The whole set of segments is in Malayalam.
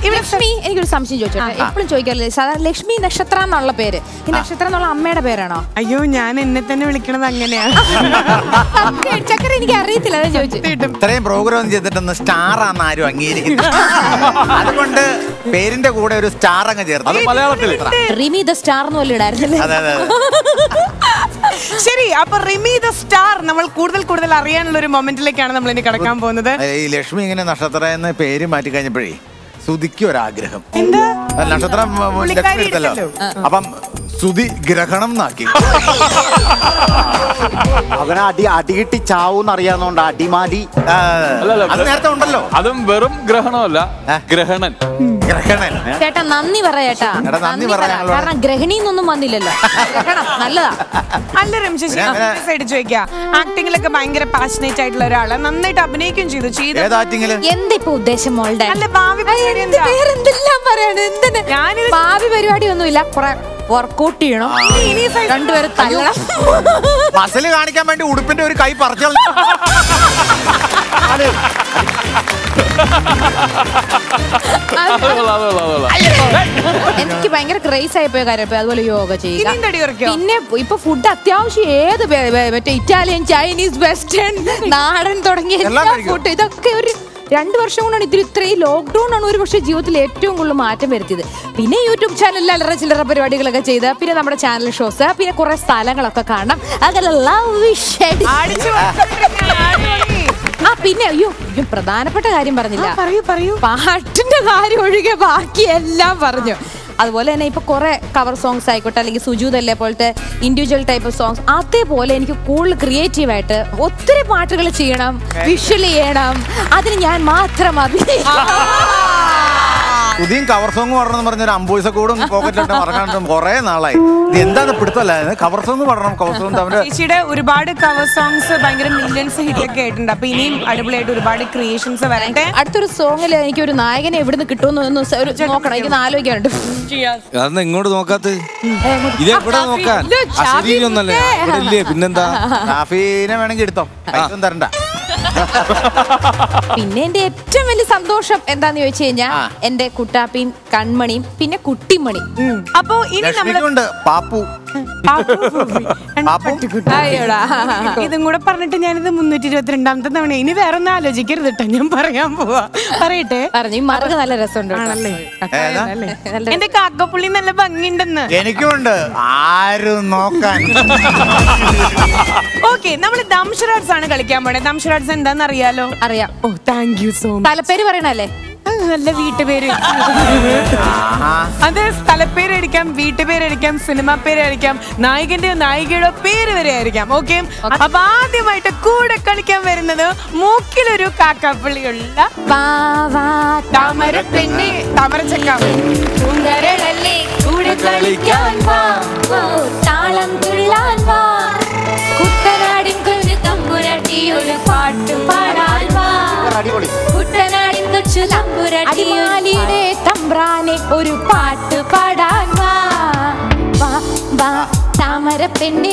ലക്ഷ്മി എനിക്കൊരു സംശയം ചോദിച്ചോട്ടെ എപ്പോഴും ചോദിക്കാറില്ലേ സാധാരണ ലക്ഷ്മി നക്ഷത്ര എന്നുള്ള പേര് ഈ നക്ഷത്ര എന്നുള്ള അമ്മയുടെ പേരാണോ അയ്യോ ഞാൻ എന്നെ തന്നെ വിളിക്കണത് അങ്ങനെയാണ് സത്യം, ചക്കര എനിക്ക് അറിയത്തില്ല അതാ ചോദിച്ചു ഇത്രയും പ്രോഗ്രാം ചെയ്തിട്ടൊന്ന് സ്റ്റാർ ആണെന്ന് ആരും അംഗീകരിക്കുന്നു അതുകൊണ്ട് പേരിന്റെ കൂടെ ഒരു സ്റ്റാർ അങ്ങ് ചേർത്ത് അത് മലയാളത്തില് റിമി ദ സ്റ്റാർ എന്ന് പോലും ഇടായിരുന്നല്ലേ അതെ അതെ അതെ. ശരി അപ്പൊ റിമി ദ സ്റ്റാർ നമ്മൾ കൂടുതൽ കൂടുതൽ അറിയാനുള്ള ഒരു മൊമെന്റിലേക്കാണ് നമ്മൾ ഇനി കടക്കാൻ പോകുന്നത് ഈ ലക്ഷ്മി ഇങ്ങനെ നക്ഷത്ര എന്ന പേര് മാറ്റി കഴിഞ്ഞപ്പോഴേ സുതിക്ക് ഒരാഗ്രഹം എന്താ ആ, നക്ഷത്രം ഉം, ഉം, പുള്ളിക്കാരി ലക്ഷ്മി എടുത്തല്ലോ എടുത്തല്ലോ. അപ്പം സുതി ഗ്രഹണം എന്നാക്കി അവനെ അടി അടികിട്ടി ചാവൂന്ന് അറിയാവുന്നോണ്ട് അടിമാലി ആ, അല്ലല്ല, അത് നേരത്തെ ഉണ്ടല്ലോ അതും വെറും ഗ്രഹണമല്ല ഏ? ഗ്രഹണൻ ഗ്രഹണൻ ചേട്ടാ നന്ദി പറ ചേട്ടാ എടാ, നന്ദി പറ ഞങ്ങളോട്. കാരണം ഗ്രഹണിന്നൊന്നും വന്നില്ലല്ലോ ഗ്രഹണം നല്ലതാ അല്ല രമശേഷി ഞാൻ അങ്ങനെ- സൈഡ് ചോദിക്കാം ആക്ടിങ്ങിലൊക്കെ ഭയങ്കര പാഷനേറ്റ് ആയിട്ടുള്ള ഒരാള് നന്നായിട്ട് അഭിനയിക്കുകയും ചെയ്തു ചെയ്തു ഏതാറ്റിങ്ങില് എന്താ ഇപ്പൊ ഉദ്ദേശം മോളുടെ അല്ല ഭാവി പരിപാടി എന്ത് എന്താ? പേരെന്തെല്ലാം പറയാണ് എന്തിന് ഞാനിത് ഭാവി പരിപാടി ഒന്നുമില്ല കുറെ വർക്കൗട്ട് ചെയ്യണം ഇനി സൈഡ് രണ്ടുപേരും തല്ലണം മസില് കാണിക്കാൻ വേണ്ടി ഉടുപ്പിന്റെ ഒരു കൈ പറിച്ചു അത് കൊള്ളാം, അത് കൊള്ളാം, അത് കൊള്ളാം. എനിക്ക് ഭയങ്കര ക്രേസ് ആയിപ്പോയ കാര്യം ഇപ്പൊ അതുപോലെ യോഗ ചെയ്യുക ഇനിയും തടി കുറയ്ക്കോ? പിന്നെ ഇപ്പൊ ഫുഡ് അത്യാവശ്യം ഏത് വേ- വേ- മറ്റേ ഇറ്റാലിയൻ ചൈനീസ് വെസ്റ്റേൺ നാടൻ തുടങ്ങിയ എല്ലാം എല്ലാ കഴിക്കും. ഫുഡ് ഇതൊക്കെ ഒരു രണ്ട് വർഷം കൊണ്ടാണ് ഇതിൽ ഇത്രയും ലോക്ക്ഡൌൺ ആണ് ഒരു പക്ഷേ ജീവിതത്തിൽ ഏറ്റവും കൂടുതൽ മാറ്റം വരുത്തിയത് പിന്നെ യൂട്യൂബ് ചാനലിൽ അല്ലറ ചില്ലറ പരിപാടികളൊക്കെ ചെയ്ത് പിന്നെ നമ്മുടെ ചാനൽ ഷോസ് പിന്നെ കുറെ സ്ഥലങ്ങളൊക്കെ കാണണം അങ്ങനെ ലവ് അടിച്ചു പൊളിച്ചിരിക്കുകയാണ്, അടിപൊളി. ആ പിന്നെ അയ്യോ അയ്യോ പ്രധാനപ്പെട്ട കാര്യം പറഞ്ഞില്ല ആ, പറയൂ പറയൂ പാട്ടിന്റെ കാര്യം ഒഴികെ ബാക്കി എല്ലാം പറഞ്ഞു അതുപോലെ തന്നെ ഇപ്പൊ കുറെ കവർ സോങ്സ് ആയിക്കോട്ടെ അല്ലെങ്കിൽ സുജൂതല്ലേ പോലത്തെ ഇൻഡിവിജ്വൽ ടൈപ്പ് സോങ്സ് അതേപോലെ എനിക്ക് കൂടുതൽ ക്രിയേറ്റീവ് ആയിട്ട് ഒത്തിരി പാട്ടുകൾ ചെയ്യണം വിഷ്വൽ ചെയ്യണം അതിന് ഞാൻ മാത്രം അഭിനയിക്കണം സുതിയും കവർ സോങ് പാടണം പറഞ്ഞ ഒരു അമ്പൂസ കൂടും പോക്കറ്റിലിട്ട് മറക്കാണ്ടും കുറെ നാളായി ഇത് എന്താണ് പിടുത്തല്ല കവർ സോങ് പാടണം കവർ സോങ് അവന്റെ ചേച്ചിയുടെ ഒരുപാട് കവർ സോങ്സ് ഭയങ്കര മില്യൺസ് ഹിറ്റ് ഒക്കെ ആയിട്ടുണ്ട് അപ്പൊ ഇനിയും അടിപൊളിയായിട്ട് ഒരുപാട് ക്രിയേഷൻസ് വരട്ടെ അടുത്തൊരു സോങ്ങിൽ എനിക്ക് ഒരു നായകനെ എവിടുന്ന് കിട്ടുമെന്ന് ഒന്ന് സ- ഒരു നോക്കണം എനിക്ക് ആലോചിക്കാനുണ്ട് അതെന്താ ഇങ്ങോട്ട് നോക്കാത്ത ഏ, അങ്ങോട്ട്. ഇത് എവിടെ നോക്കാൻ ഇല്ല, അശരീരൊന്നല്ലേ ഇവിടെ ഇല്ലേ പിന്നെന്താ ഷാഫീനെ വേണമെങ്കിൽ എടുത്തോ പൈസ ഒന്നും തരണ്ട പിന്നെ എന്റെ ഏറ്റവും വലിയ സന്തോഷം എന്താന്ന് ചോദിച്ചു കഴിഞ്ഞാൽ ആ. എന്റെ കുട്ടാപ്പിയും കൺമണിയും പിന്നെ കുട്ടിമണി അപ്പൊ ഇനി നമ്മള് ലക്ഷ്മിക്കുണ്ട് പാപ്പു പാപ്പു അയ്യോടാ ഇതും കൂടെ പറഞ്ഞിട്ട് ഞാനിത് മുന്നൂറ്റി ഇരുപത്തിരണ്ടാമത്തെ തവണ ഇനി വേറെ ഒന്നും ആലോചിക്കരുത് കേട്ടോ ഞാൻ പറയാൻ പോവാ പറയട്ടെ പറഞ്ഞു ഈ മറുക നല്ല രസമുണ്ട് കേട്ടോ. ആണല്ലേ ഏതാ? നല്ല എന്റെ കാക്കപ്പുള്ളി നല്ല ഭംഗിയുണ്ടെന്ന് എനിക്കുമുണ്ട് ആരും നോക്കാൻ ഓക്കെ നമ്മൾ ദംഷറാഡ്സ് ആണ് കളിക്കാൻ പോണേ ദംഷറാഡ്സ് എന്താന്ന് അറിയാലോ അറിയാം ഓ താങ്ക് യു സോ മച്ച് തലപ്പേര് പറയണല്ലേ നല്ല വീട്ടുപേര് ആഹാ. അത് സ്ഥലപ്പേര് അടിക്കാം വീട്ടുപേര് അടിക്കാം സിനിമ പേര് അടിക്കാം നായകന്റെയോ നായികയുടെയോ പേര് വരെ ആയിരിക്കാം ഓക്കെ അപ്പൊ ആദ്യമായിട്ട് കൂടെ കളിക്കാൻ വരുന്നത് മൂക്കിലൊരു കാക്കാപ്പള്ളിയുള്ള വാ വാ താമര പെണ്ണെ താമര ചക്ക പൂങ്കരളല്ലേ കൂടെ കളിക്കാൻ വാ ഓ, താളം തുള്ളാൻ വാ കുട്ടനാടിൻ കുഞ്ഞു തമ്പുരട്ടി ഒരു പാട്ട് പാടാൻ വാ അടിപൊളി കുട്ടനാടിൻ കൊച്ചു തമ്പുരട്ടി അടിമാലിയുടെ തമ്പ്രാനെ ഒരു പാട്ട് പാടാൻ വാ വാ വാ താമര പെണ്ണെ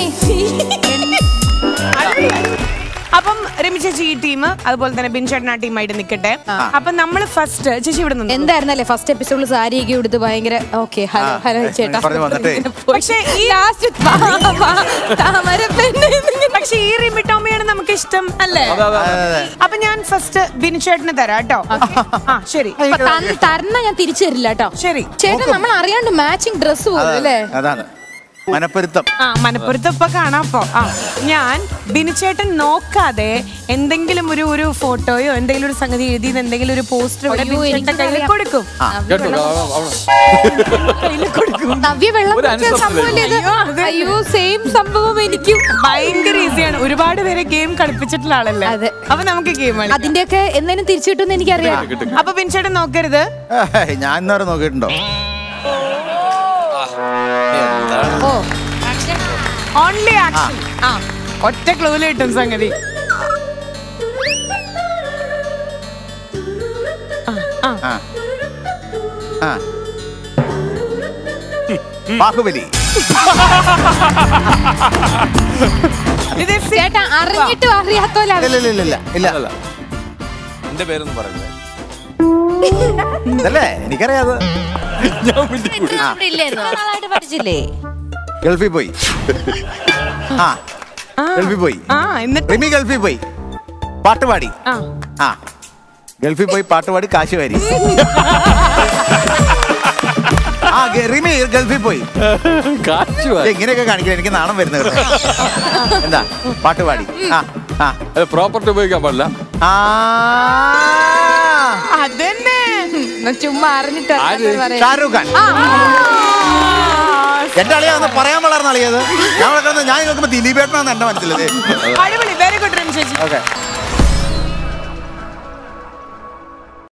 അപ്പം രമി ചേച്ചി ഈ ടീം അതുപോലെ തന്നെ ബിൻചേട്ടൻ ആ ടീമായിട്ട് നിൽക്കട്ടെ അപ്പൊ നമ്മൾ ഫസ്റ്റ് ചേച്ചി ഇവിടെ നിന്ന് എന്തായിരുന്നല്ലേ ഫസ്റ്റ് എപ്പിസോഡിൽ സാരിയൊക്കെ എടുത്ത് ഭയങ്കര ഓക്കെ ഹലോ ആ, ഹലോ ചേട്ടാ പറഞ്ഞ് വന്നിട്ടേ. പക്ഷേ ഈ ലാസ്റ്റ് താമര പെണ്ണ് പക്ഷെ ഈ റിമി ടോമിയാണ് നമുക്ക് ഇഷ്ടം അല്ലേ അതെ, അതെ, അതെ. അതെ, അതെ. അപ്പൊ ഞാൻ ഫസ്റ്റ് ബിൻചേട്ടന് തരാം കേട്ടോ ആ ശരി ഇപ്പൊ തന്ന- തരുന്ന ഞാൻ തിരിച്ചു തരില്ല കേട്ടോ ശരി ചേട്ടൻ നമ്മൾ അറിയാണ്ട് മാച്ചിങ് ഡ്രസ് പോലും അല്ലേ അതാണ് മനപ്പൊരുത്തം ആ മനപ്പുറത്ത് ഇപ്പൊ കാണാം അപ്പൊ ആ ഞാൻ ബിനുചേട്ടൻ നോക്കാതെ എന്തെങ്കിലും ഒരു ഒരു ഫോട്ടോയോ എന്തെങ്കിലും ഒരു സംഗതി എഴുതി എന്തെങ്കിലും ഒരു പോസ്റ്റർ ഇവിടെ അയ്യോ, ബിനുചേട്ടൻ കയ്യിൽ എനിക്കറിയാം. കൊടുക്കും കേട്ടോ അവ- അവ- കയ്യിൽ കൊടുക്കും നവ്യ വെള്ളം ഒരു കുടിച്ച അനുസരണ സംഭവമല്ലേ ഇത്? അയ്യോ, അത് അയ്യോ സെയിം സംഭവം എനിക്കും ഭയങ്കര ഈസിയാണ് ഒരുപാട് പേരെ ഗെയിം കളിപ്പിച്ചിട്ടുള്ള ആളല്ലേ അതെ. അപ്പൊ നമുക്ക് ഗെയിം കളിക്കാം അതിന്റെയൊക്കെ എന്തെങ്കിലും തിരിച്ചു കിട്ടുമെന്ന് എനിക്കറിയാം അപ്പൊ ബിനുചേട്ടൻ നോക്കരുത് ഏയ്, ഞാൻ ഇന്നവരെ നോക്കിയിട്ടുണ്ടോ ഓ ഓൺലി ആക്ഷൻ ആ ഒറ്റ ക്ലൂല് കിട്ടും സംഗതി ആ, ആ. ആ ആ ബാഹുബലി ഇത് സി- ചേട്ടാ അറിഞ്ഞിട്ടും അറിയാത്തോലാണ് ഇല്ല ഇല്ല ഇല്ല ഇല്ല ഇല്ല അല്ല എന്റെ പേരൊന്നും പറയുന്നത് ഇതല്ലേ എനിക്കറിയാത് ഞാൻ ഇത്ര നാളായിട്ട് പഠിച്ചില്ലേ ഗൾഫിൽ പോയി ആ ഗൾഫിൽ പോയി ആ എന്നിട്ട് റിമി ഗൾഫിൽ പോയി പാട്ട് പാടി ആ ആ ഗൾഫിൽ പോയി പാട്ട് പാടി കാശ് വാരി ആ ഗ- റിമി ഗൾഫിൽ പോയി കാശ് ഇത് ഇങ്ങനെയൊക്കെ കാണിക്കണം എനിക്ക് നാണം വരുന്നത് കേട്ടോ. എന്താ പാട്ട് പാടി ആ ആ പ്രോപ്പർട്ടി ഉപയോഗിക്കാൻ പാടില്ല ആ അതന്നെ എന്നാ ചുമ്മാ അറിഞ്ഞിട്ട് ആര്? ഷാരൂഖ് ഖാൻ എന്റെ അളിയാ ഒന്ന് പറയാൻ വളർന്ന അളിയത് ഞാൻ ഇവിടെ കിടന്ന് ഞാൻ കേൾക്കുമ്പോ ദിലീപേട്ടനാന്ന് എന്റെ മനസ്സിലത് അടിപൊളി വെരി ഗുഡ് റിം ചേച്ചി ഓക്കെ